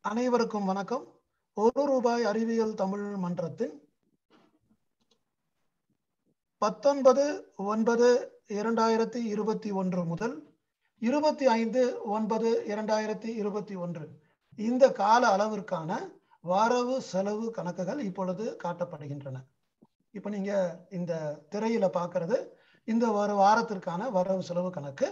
அனைவருக்கும் வணக்கம் ஒரு ரூபாய் அறிவியல் தமிழ் மன்றத்தின் பத்தொன்பது ஒன்பது இரண்டாயிரத்தி இருபத்தி ஒன்று முதல் இருபத்தி ஐந்து ஒன்பது இரண்டாயிரத்தி இருபத்தி ஒன்று இந்த கால அளவிற்கான வரவு செலவு கணக்குகள் இப்பொழுது காட்டப்படுகின்றன இப்போ நீங்க இந்த திரையில பார்க்கறது இந்த ஒரு வாரத்திற்கான வரவு செலவு கணக்கு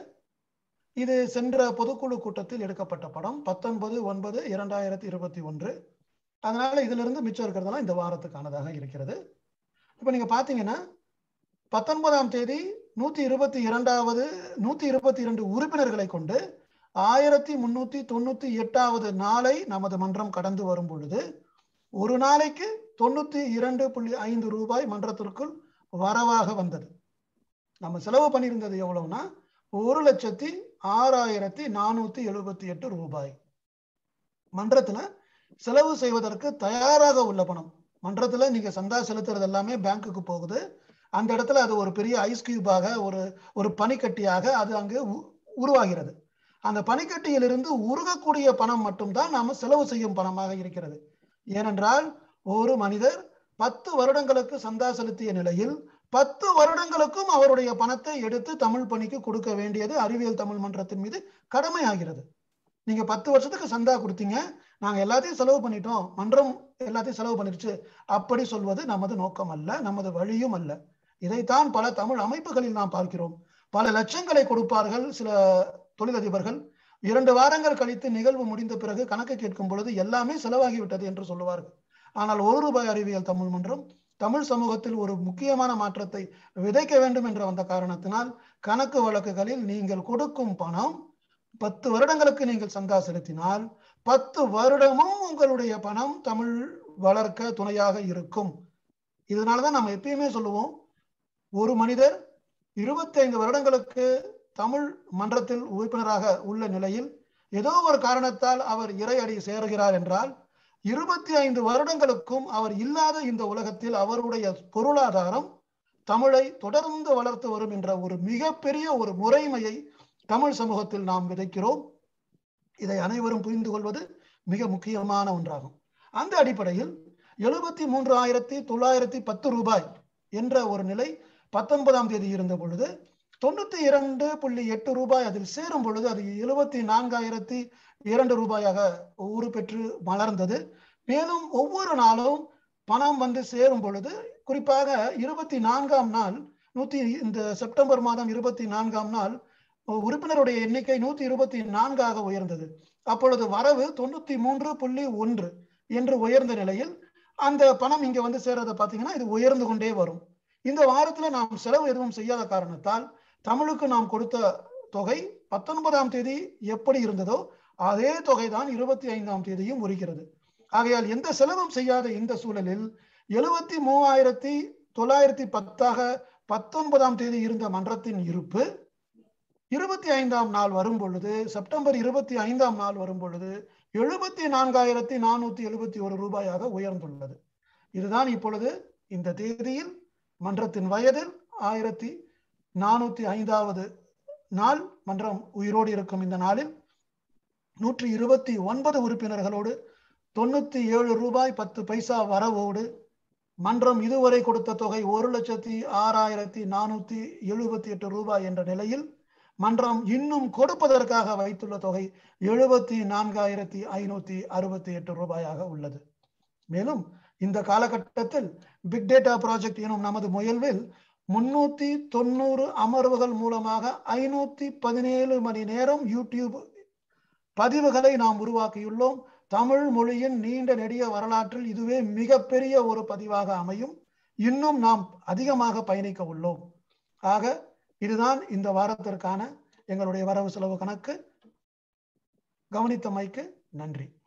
இது சென்ற பொதுக்குழு கூட்டத்தில் எடுக்கப்பட்ட படம் பத்தொன்பது ஒன்பது இரண்டாயிரத்தி இருபத்தி ஒன்று அதனால இதுல இருந்து மிச்சம் இருக்கிறதெல்லாம் இந்த வாரத்துக்கானதாக இருக்கிறது இப்போ நீங்க பாத்தீங்கன்னா பத்தொன்பதாம் தேதி நூத்தி இருபத்தி இரண்டாவது நூத்தி இருபத்தி இரண்டு உறுப்பினர்களை கொண்டு ஆயிரத்தி முன்னூத்தி தொண்ணூத்தி எட்டாவது நாளை நமது மன்றம் கடந்து வரும் பொழுது ஒரு நாளைக்கு தொண்ணூத்தி இரண்டு புள்ளி ஐந்து ரூபாய் மன்றத்திற்குள் வரவாக வந்தது நம்ம செலவு பண்ணியிருந்தது எவ்வளவுனா ஒரு லட்சத்தி ஆறாயிரத்தி நானூத்தி எழுபத்தி எட்டு ரூபாய் மன்றத்துல செலவு செய்வதற்கு தயாராக உள்ள பணம் மன்றத்துல நீங்க சந்தா செலுத்துறது எல்லாமே பேங்க்குக்கு போகுது அந்த இடத்துல அது ஒரு பெரிய ஐஸ் கியூபாக ஒரு ஒரு பனிக்கட்டியாக அது அங்கு உருவாகிறது அந்த பனிக்கட்டியிலிருந்து உருகக்கூடிய பணம் மட்டும்தான் நாம செலவு செய்யும் பணமாக இருக்கிறது ஏனென்றால் ஒரு மனிதர் பத்து வருடங்களுக்கு சந்தா செலுத்திய நிலையில் பத்து வருடங்களுக்கும் அவருடைய பணத்தை எடுத்து தமிழ் பணிக்கு கொடுக்க வேண்டியது அறிவியல் தமிழ் மன்றத்தின் மீது கடமை ஆகிறது நீங்க பத்து வருஷத்துக்கு சந்தா கொடுத்தீங்க நாங்க எல்லாத்தையும் செலவு பண்ணிட்டோம் மன்றம் எல்லாத்தையும் செலவு பண்ணிருச்சு அப்படி சொல்வது நமது நோக்கம் அல்ல நமது வழியும் அல்ல இதைத்தான் பல தமிழ் அமைப்புகளில் நாம் பார்க்கிறோம் பல லட்சங்களை கொடுப்பார்கள் சில தொழிலதிபர்கள் இரண்டு வாரங்கள் கழித்து நிகழ்வு முடிந்த பிறகு கணக்கு கேட்கும் பொழுது எல்லாமே செலவாகிவிட்டது என்று சொல்லுவார்கள் ஆனால் ஒரு ரூபாய் அறிவியல் தமிழ் மன்றம் தமிழ் சமூகத்தில் ஒரு முக்கியமான மாற்றத்தை விதைக்க வேண்டும் என்ற வந்த காரணத்தினால் கணக்கு வழக்குகளில் நீங்கள் கொடுக்கும் பணம் பத்து வருடங்களுக்கு நீங்கள் சந்தா செலுத்தினால் பத்து வருடமும் உங்களுடைய பணம் தமிழ் வளர்க்க துணையாக இருக்கும் இதனாலதான் நம்ம எப்பயுமே சொல்லுவோம் ஒரு மனிதர் இருபத்தி ஐந்து வருடங்களுக்கு தமிழ் மன்றத்தில் உறுப்பினராக உள்ள நிலையில் ஏதோ ஒரு காரணத்தால் அவர் இறையடி சேருகிறார் என்றால் இருபத்தி ஐந்து வருடங்களுக்கும் அவர் இல்லாத இந்த உலகத்தில் அவருடைய பொருளாதாரம் தமிழை தொடர்ந்து வளர்த்து வரும் என்ற ஒரு மிகப்பெரிய ஒரு முறைமையை தமிழ் சமூகத்தில் நாம் விதைக்கிறோம் இதை அனைவரும் புரிந்து கொள்வது மிக முக்கியமான ஒன்றாகும் அந்த அடிப்படையில் எழுபத்தி மூன்று ஆயிரத்தி தொள்ளாயிரத்தி பத்து ரூபாய் என்ற ஒரு நிலை பத்தொன்பதாம் தேதி இருந்த பொழுது தொண்ணூத்தி இரண்டு புள்ளி எட்டு ரூபாய் அதில் சேரும் பொழுது அது எழுபத்தி நான்காயிரத்தி இரண்டு ரூபாயாக ஊறு பெற்று மலர்ந்தது மேலும் ஒவ்வொரு நாளும் பணம் வந்து சேரும் பொழுது குறிப்பாக இருபத்தி நான்காம் நாள் நூத்தி இந்த செப்டம்பர் மாதம் இருபத்தி நான்காம் நாள் உறுப்பினருடைய எண்ணிக்கை நூத்தி இருபத்தி நான்காக உயர்ந்தது அப்பொழுது வரவு தொண்ணூத்தி மூன்று புள்ளி ஒன்று என்று உயர்ந்த நிலையில் அந்த பணம் இங்க வந்து சேர்றதை பார்த்தீங்கன்னா இது உயர்ந்து கொண்டே வரும் இந்த வாரத்துல நாம் செலவு எதுவும் செய்யாத காரணத்தால் தமிழுக்கு நாம் கொடுத்த தொகை பத்தொன்பதாம் தேதி எப்படி இருந்ததோ அதே தொகை தான் இருபத்தி ஐந்தாம் தேதியும் உரிக்கிறது ஆகையால் எந்த செலவும் செய்யாத இந்த சூழலில் எழுபத்தி மூவாயிரத்தி தொள்ளாயிரத்தி பத்தாக பத்தொன்பதாம் தேதி இருந்த மன்றத்தின் இருப்பு இருபத்தி ஐந்தாம் நாள் வரும் பொழுது செப்டம்பர் இருபத்தி ஐந்தாம் நாள் வரும் பொழுது எழுபத்தி நான்காயிரத்தி நானூத்தி எழுபத்தி ஒரு ரூபாயாக உயர்ந்துள்ளது இதுதான் இப்பொழுது இந்த தேதியில் மன்றத்தின் வயதில் ஆயிரத்தி நானூத்தி ஐந்தாவது நாள் மன்றம் உயிரோடு இருக்கும் இந்த நாளில் நூற்றி இருபத்தி ஒன்பது உறுப்பினர்களோடு தொண்ணூத்தி ஏழு ரூபாய் பத்து பைசா வரவோடு மன்றம் இதுவரை கொடுத்த தொகை ஒரு லட்சத்தி ஆறாயிரத்தி நானூத்தி எழுபத்தி எட்டு ரூபாய் என்ற நிலையில் மன்றம் இன்னும் கொடுப்பதற்காக வைத்துள்ள தொகை எழுபத்தி நான்காயிரத்தி ஐநூத்தி அறுபத்தி எட்டு ரூபாயாக உள்ளது மேலும் இந்த காலகட்டத்தில் பிக் டேட்டா ப்ராஜெக்ட் எனும் நமது முயல்வில் முன்னூத்தி தொண்ணூறு அமர்வுகள் மூலமாக ஐநூத்தி பதினேழு மணி நேரம் யூடியூப் பதிவுகளை நாம் உருவாக்கியுள்ளோம் தமிழ் மொழியின் நீண்ட நெடிய வரலாற்றில் இதுவே மிகப்பெரிய ஒரு பதிவாக அமையும் இன்னும் நாம் அதிகமாக பயணிக்க உள்ளோம் ஆக இதுதான் இந்த வாரத்திற்கான எங்களுடைய வரவு செலவு கணக்கு கவனித்தமைக்கு நன்றி